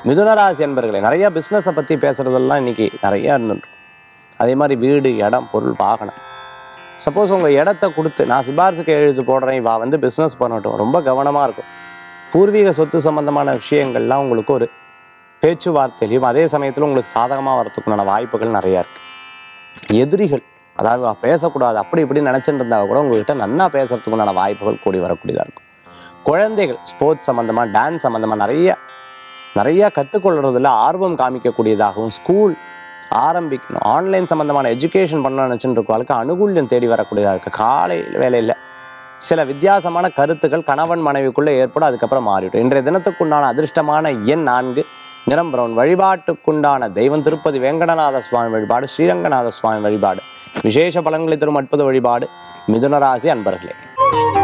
மிதுனராசி என்பர்களே நிறைய பிஸ்னஸை பற்றி பேசுகிறதெல்லாம் இன்னைக்கு நிறைய இருந்துட்டு அதே மாதிரி வீடு இடம் பொருள் வாகனம் சப்போஸ் உங்கள் இடத்த கொடுத்து நான் சிபாரிசுக்கு எழுதி போடுறேன் இவா வந்து பிஸ்னஸ் பண்ணட்டும் ரொம்ப கவனமாக இருக்கும் பூர்வீக சொத்து சம்பந்தமான விஷயங்கள்லாம் உங்களுக்கு ஒரு பேச்சுவார்த்தையிலையும் அதே சமயத்தில் உங்களுக்கு சாதகமாக வரத்துக்குண்டான வாய்ப்புகள் நிறையா இருக்குது எதிரிகள் அதாவது இவ பேசக்கூடாது அப்படி இப்படி நினச்சிட்டு இருந்தா கூட உங்ககிட்ட நன்னா பேசுறதுக்குண்டான வாய்ப்புகள் கூடி வரக்கூடியதாக இருக்கும் குழந்தைகள் ஸ்போர்ட்ஸ் சம்மந்தமாக டான்ஸ் சம்மந்தமாக நிறைய நிறையா கற்றுக்கொள்றதுல ஆர்வம் காமிக்கக்கூடியதாகவும் ஸ்கூல் ஆரம்பிக்கணும் ஆன்லைன் சம்மந்தமான எஜுகேஷன் பண்ண நினச்சிட்டு இருக்கவங்களுக்கு அனுகூல்யம் தேடி வரக்கூடியதாக இருக்குது காலை வேலையில் சில வித்தியாசமான கருத்துக்கள் கணவன் மனைவிக்குள்ளே ஏற்படும் அதுக்கப்புறம் மாறிடும் இன்றைய தினத்துக்குண்டான அதிர்ஷ்டமான எண் நான்கு நிறம் பிரவுன் வழிபாட்டுக்குண்டான தெய்வம் திருப்பதி வேங்கடநாத சுவாமி வழிபாடு ஸ்ரீரங்கநாத சுவாமி வழிபாடு விசேஷ பலன்களை தரும் அற்புத வழிபாடு மிதுனராசி அன்பர்களே